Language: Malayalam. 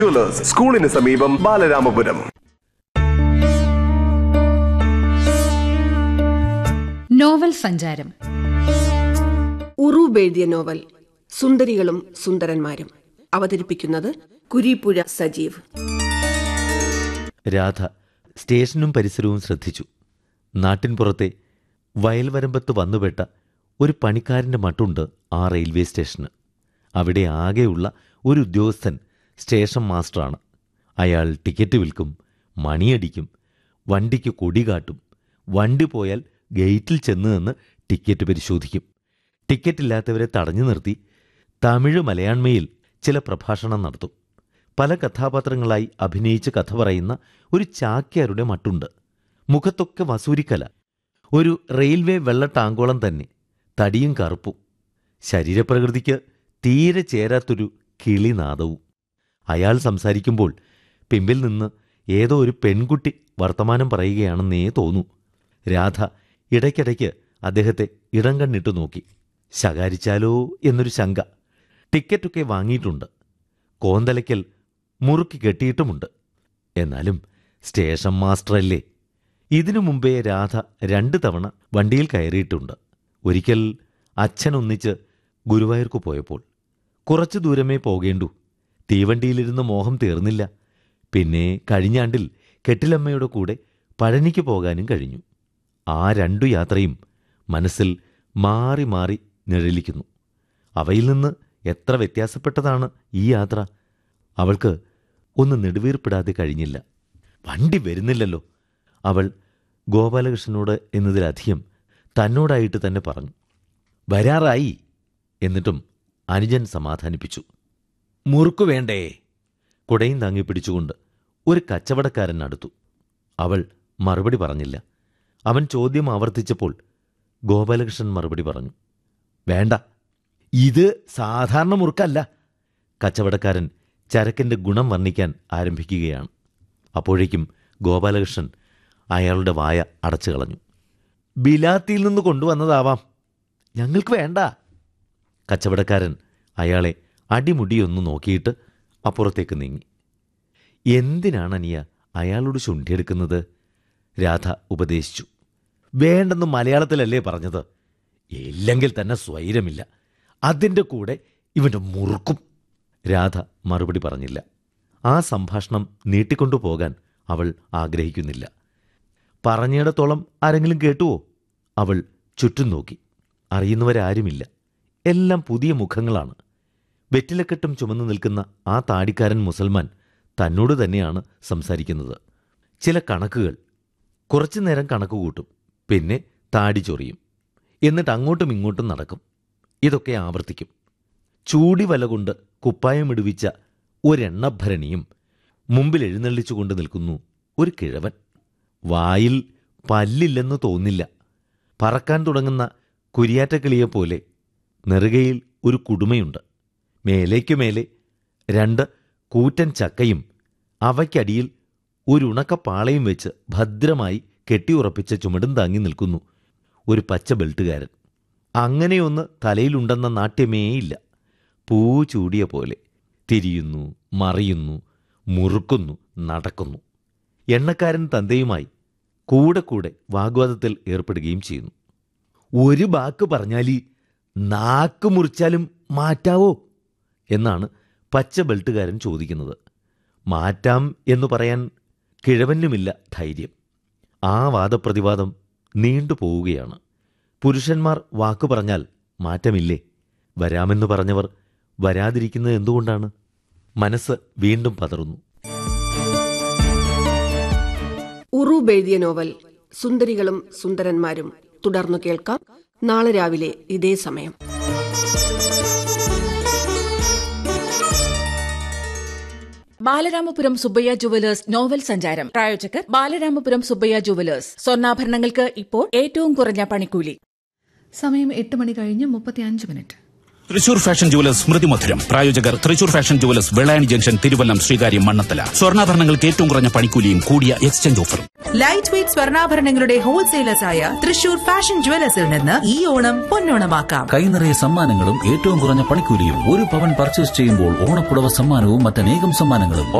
ജുവലേഴ്സ് സ്കൂളിന് സമീപം ബാലരാമപുരം നോവൽ സഞ്ചാരം ഉറൂബ് എഴുതിയ നോവൽ സുന്ദരികളും സുന്ദരന്മാരും അവതരിപ്പിക്കുന്നത് കുരീപ്പുഴ സജീവ് രാധ സ്റ്റേഷനും പരിസരവും ശ്രദ്ധിച്ചു നാട്ടിൻപുറത്തെ വയൽവരമ്പത്ത് വന്നുപെട്ട ഒരു പണിക്കാരൻ്റെ മട്ടുണ്ട് ആ റെയിൽവേ സ്റ്റേഷന് അവിടെ ആകെയുള്ള ഒരു ഉദ്യോഗസ്ഥൻ സ്റ്റേഷൻ മാസ്റ്ററാണ് അയാൾ ടിക്കറ്റ് വിൽക്കും മണിയടിക്കും വണ്ടിക്ക് കൊടി കാട്ടും വണ്ടി പോയാൽ ഗേറ്റിൽ ചെന്ന് നിന്ന് ടിക്കറ്റ് പരിശോധിക്കും ടിക്കറ്റ് ഇല്ലാത്തവരെ തടഞ്ഞു നിർത്തി തമിഴ് മലയാണ്മയിൽ ചില പ്രഭാഷണം നടത്തും പല കഥാപാത്രങ്ങളായി അഭിനയിച്ച് കഥ പറയുന്ന ഒരു ചാക്യാരുടെ മട്ടുണ്ട് മുഖത്തൊക്കെ വസൂരിക്കല ഒരു റെയിൽവേ വെള്ളട്ടാങ്കോളം തന്നെ തടിയും കറുപ്പും ശരീരപ്രകൃതിക്ക് തീരെ ചേരാത്തൊരു കിളിനാദവും അയാൾ സംസാരിക്കുമ്പോൾ പിമ്പിൽ നിന്ന് ഏതോ ഒരു പെൺകുട്ടി വർത്തമാനം പറയുകയാണെന്നേ തോന്നൂ രാധ ഇടയ്ക്കിടയ്ക്ക് അദ്ദേഹത്തെ ഇടം കണ്ണിട്ട് നോക്കി ശകാരിച്ചാലോ എന്നൊരു ശങ്ക ടിക്കറ്റൊക്കെ വാങ്ങിയിട്ടുണ്ട് കോന്തലയ്ക്കൽ മുറുക്കി കെട്ടിയിട്ടുമുണ്ട് എന്നാലും സ്റ്റേഷൻ മാസ്റ്ററല്ലേ ഇതിനു മുമ്പേ രാധ രണ്ട് തവണ വണ്ടിയിൽ കയറിയിട്ടുണ്ട് ഒരിക്കൽ അച്ഛൻ ഒന്നിച്ച് ഗുരുവായൂർക്ക് പോയപ്പോൾ കുറച്ചു ദൂരമേ പോകേണ്ടു തീവണ്ടിയിലിരുന്ന് മോഹം തീർന്നില്ല പിന്നെ കഴിഞ്ഞാണ്ടിൽ കെട്ടിലമ്മയുടെ കൂടെ പഴനിക്ക് പോകാനും കഴിഞ്ഞു ആ രണ്ടു യാത്രയും മനസ്സിൽ മാറി മാറി നിഴലിക്കുന്നു അവയിൽ നിന്ന് എത്ര വ്യത്യാസപ്പെട്ടതാണ് ഈ യാത്ര അവൾക്ക് ഒന്ന് നെടുവീർപ്പിടാതെ കഴിഞ്ഞില്ല വണ്ടി വരുന്നില്ലല്ലോ അവൾ ഗോപാലകൃഷ്ണനോട് എന്നതിലധികം തന്നോടായിട്ട് തന്നെ പറഞ്ഞു വരാറായി എന്നിട്ടും അനുജൻ സമാധാനിപ്പിച്ചു മുറുക്കു വേണ്ടേ കുടയും താങ്ങി പിടിച്ചുകൊണ്ട് ഒരു കച്ചവടക്കാരൻ അടുത്തു അവൾ മറുപടി പറഞ്ഞില്ല അവൻ ചോദ്യം ആവർത്തിച്ചപ്പോൾ ഗോപാലകൃഷ്ണൻ മറുപടി പറഞ്ഞു വേണ്ട ഇത് സാധാരണ മുറുക്കല്ല കച്ചവടക്കാരൻ ചരക്കിൻ്റെ ഗുണം വർണ്ണിക്കാൻ ആരംഭിക്കുകയാണ് അപ്പോഴേക്കും ഗോപാലകൃഷ്ണൻ അയാളുടെ വായ അടച്ചു കളഞ്ഞു ബിലാത്തിയിൽ നിന്ന് കൊണ്ടുവന്നതാവാം ഞങ്ങൾക്ക് വേണ്ട കച്ചവടക്കാരൻ അയാളെ അടിമുടിയൊന്ന് നോക്കിയിട്ട് അപ്പുറത്തേക്ക് നീങ്ങി എന്തിനാണ് അനിയ അയാളോട് ശുണ്ഠിയെടുക്കുന്നത് രാധ ഉപദേശിച്ചു വേണ്ടെന്ന് മലയാളത്തിലല്ലേ പറഞ്ഞത് ഇല്ലെങ്കിൽ തന്നെ സ്വൈരമില്ല അതിൻ്റെ കൂടെ ഇവൻ്റെ മുറുക്കും രാധ മറുപടി പറഞ്ഞില്ല ആ സംഭാഷണം നീട്ടിക്കൊണ്ടു പോകാൻ അവൾ ആഗ്രഹിക്കുന്നില്ല പറഞ്ഞിടത്തോളം ആരെങ്കിലും കേട്ടുവോ അവൾ ചുറ്റും നോക്കി അറിയുന്നവരാരുമില്ല എല്ലാം പുതിയ മുഖങ്ങളാണ് വെറ്റിലക്കെട്ടും ചുമന്നു നിൽക്കുന്ന ആ താടിക്കാരൻ മുസൽമാൻ തന്നോട് തന്നെയാണ് സംസാരിക്കുന്നത് ചില കണക്കുകൾ കുറച്ചു നേരം കണക്ക് കൂട്ടും പിന്നെ താടി ചൊറിയും എന്നിട്ട് അങ്ങോട്ടും ഇങ്ങോട്ടും നടക്കും ഇതൊക്കെ ആവർത്തിക്കും ചൂടി വല കൊണ്ട് കുപ്പായമിടുവിച്ച ഒരെണ്ണഭരണിയും മുമ്പിൽ എഴുന്നള്ളിച്ചുകൊണ്ട് നിൽക്കുന്നു ഒരു കിഴവൻ വായിൽ പല്ലില്ലെന്ന് തോന്നില്ല പറക്കാൻ തുടങ്ങുന്ന കുരിയാറ്റക്കിളിയെപ്പോലെ നെറുകയിൽ ഒരു കുടുമയുണ്ട് മേലേക്കു മേലെ രണ്ട് കൂറ്റൻ ചക്കയും അവയ്ക്കടിയിൽ ഒരു ഉണക്കപ്പാളയും വെച്ച് ഭദ്രമായി കെട്ടിയുറപ്പിച്ച ചുമടും താങ്ങി നിൽക്കുന്നു ഒരു പച്ച ബെൽറ്റുകാരൻ അങ്ങനെയൊന്ന് തലയിലുണ്ടെന്ന നാട്യമേയില്ല പൂ ചൂടിയ പോലെ തിരിയുന്നു മറിയുന്നു മുറുക്കുന്നു നടക്കുന്നു എണ്ണക്കാരൻ തന്തയുമായി കൂടെ കൂടെ വാഗ്വാദത്തിൽ ഏർപ്പെടുകയും ചെയ്യുന്നു ഒരു വാക്ക് പറഞ്ഞാലി നാക്ക് മുറിച്ചാലും മാറ്റാവോ എന്നാണ് പച്ച ബെൽറ്റുകാരൻ ചോദിക്കുന്നത് മാറ്റാം എന്ന് പറയാൻ കിഴവനുമില്ല ധൈര്യം ആ വാദപ്രതിവാദം നീണ്ടുപോവുകയാണ് പുരുഷന്മാർ വാക്കു പറഞ്ഞാൽ മാറ്റമില്ലേ വരാമെന്ന് പറഞ്ഞവർ വരാതിരിക്കുന്നത് എന്തുകൊണ്ടാണ് മനസ്സ് വീണ്ടും പതറുന്നു ഉറൂബ് എഴുതിയ നോവൽ സുന്ദരികളും സുന്ദരന്മാരും തുടർന്നു കേൾക്കാം നാളെ രാവിലെ ഇതേ സമയം ബാലരാമപുരം സുബ്ബയ്യ ജുവലേഴ്സ് നോവൽ സഞ്ചാരം പ്രായോജകർ ബാലരാമപുരം സുബ്ബയ്യ ജുവലേഴ്സ് സ്വർണ്ണാഭരണങ്ങൾക്ക് ഇപ്പോൾ ഏറ്റവും കുറഞ്ഞ പണിക്കൂലി സമയം എട്ട് മണി കഴിഞ്ഞ് മുപ്പത്തിയഞ്ച് minute Thrissur fashion jewellers Smrithi Madhuram പ്രായോജകർ Thrissur fashion jewellers Vellayani junction Thiruvallam Sreekaryam Mannanthala സ്വർണ്ണാഭരണങ്ങൾക്ക് ഏറ്റവും കുറഞ്ഞ പണിക്കൂലിയും കൂടിയ എക്സ്ചേഞ്ച് ഓഫറും ലൈറ്റ് വെയ്റ്റ് സ്വർണ്ണാഭരണങ്ങളുടെ ഹോൾസെയിലേഴ്സായ തൃശൂർ ഫാഷൻ ജുവലേഴ്സിൽ നിന്ന് ഈ ഓണം പൊന്നോണമാക്കാം കൈനിറയ സമ്മാനങ്ങളും ഏറ്റവും കുറഞ്ഞ പണിക്കൂലിയും ഒരു പവൻ പർച്ചേസ് ചെയ്യുമ്പോൾ ഓണപ്പുടവ സമ്മാനവും മറ്റനേകം സമ്മാനങ്ങളും